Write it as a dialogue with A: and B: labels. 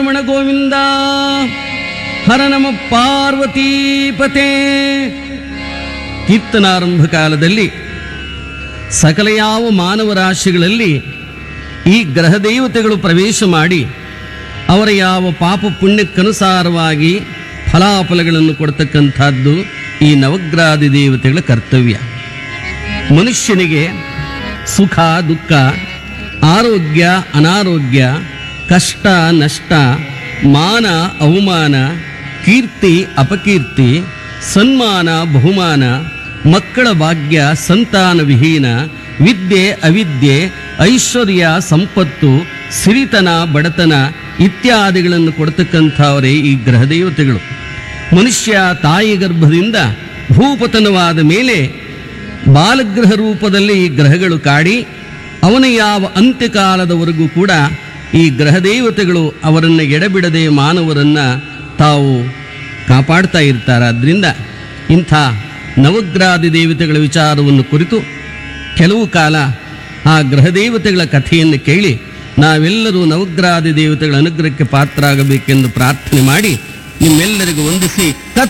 A: ರಮಣ ಗೋವಿಂದ ಹರ ನಮ ಪಾರ್ವತೀಪತೆ ಕೀರ್ತನಾರಂಭ ಕಾಲದಲ್ಲಿ ಸಕಲ ಯಾವ ಮಾನವ ರಾಶಿಗಳಲ್ಲಿ ಈ ಗ್ರಹ ದೇವತೆಗಳು ಪ್ರವೇಶ ಮಾಡಿ ಅವರ ಯಾವ ಪಾಪ ಪುಣ್ಯಕ್ಕನುಸಾರವಾಗಿ ಫಲಾಫಲಗಳನ್ನು ಕೊಡ್ತಕ್ಕಂಥದ್ದು ಈ ನವಗ್ರಾದಿ ದೇವತೆಗಳ ಕರ್ತವ್ಯ ಮನುಷ್ಯನಿಗೆ ಸುಖ ದುಃಖ ಆರೋಗ್ಯ ಅನಾರೋಗ್ಯ ಕಷ್ಟ ನಷ್ಟ ಮಾನ ಅವಮಾನ ಕೀರ್ತಿ ಅಪಕೀರ್ತಿ ಸನ್ಮಾನ ಬಹುಮಾನ ಮಕ್ಕಳ ಭಾಗ್ಯ ಸಂತಾನ ವಿಹೀನ ವಿದ್ಯೆ ಅವಿದ್ಯೆ ಐಶ್ವರ್ಯ ಸಂಪತ್ತು ಸಿರಿತನ ಬಡತನ ಇತ್ಯಾದಿಗಳನ್ನು ಕೊಡ್ತಕ್ಕಂಥವರೇ ಈ ಗ್ರಹ ದೇವತೆಗಳು ಮನುಷ್ಯ ತಾಯಿ ಗರ್ಭದಿಂದ ಭೂಪತನವಾದ ಮೇಲೆ ಬಾಲಗ್ರಹ ರೂಪದಲ್ಲಿ ಈ ಗ್ರಹಗಳು ಕಾಡಿ ಅವನ ಯಾವ ಅಂತ್ಯಕಾಲದವರೆಗೂ ಕೂಡ ಈ ಗ್ರಹ ದೇವತೆಗಳು ಅವರನ್ನು ಎಡಬಿಡದೆ ಮಾನವರನ್ನು ತಾವು ಕಾಪಾಡ್ತಾ ಇರ್ತಾರೆ ಅದರಿಂದ ಇಂಥ ನವಗ್ರಾದಿ ದೇವತೆಗಳ ವಿಚಾರವನ್ನು ಕುರಿತು ಕೆಲವು ಕಾಲ ಆ ಗ್ರಹ ದೇವತೆಗಳ ಕಥೆಯನ್ನು ಕೇಳಿ ನಾವೆಲ್ಲರೂ ನವಗ್ರಾದಿ ದೇವತೆಗಳ ಅನುಗ್ರಹಕ್ಕೆ ಪಾತ್ರರಾಗಬೇಕೆಂದು ಪ್ರಾರ್ಥನೆ ಮಾಡಿ ನಿಮ್ಮೆಲ್ಲರಿಗೂ ವಂದಿಸಿ ತತ್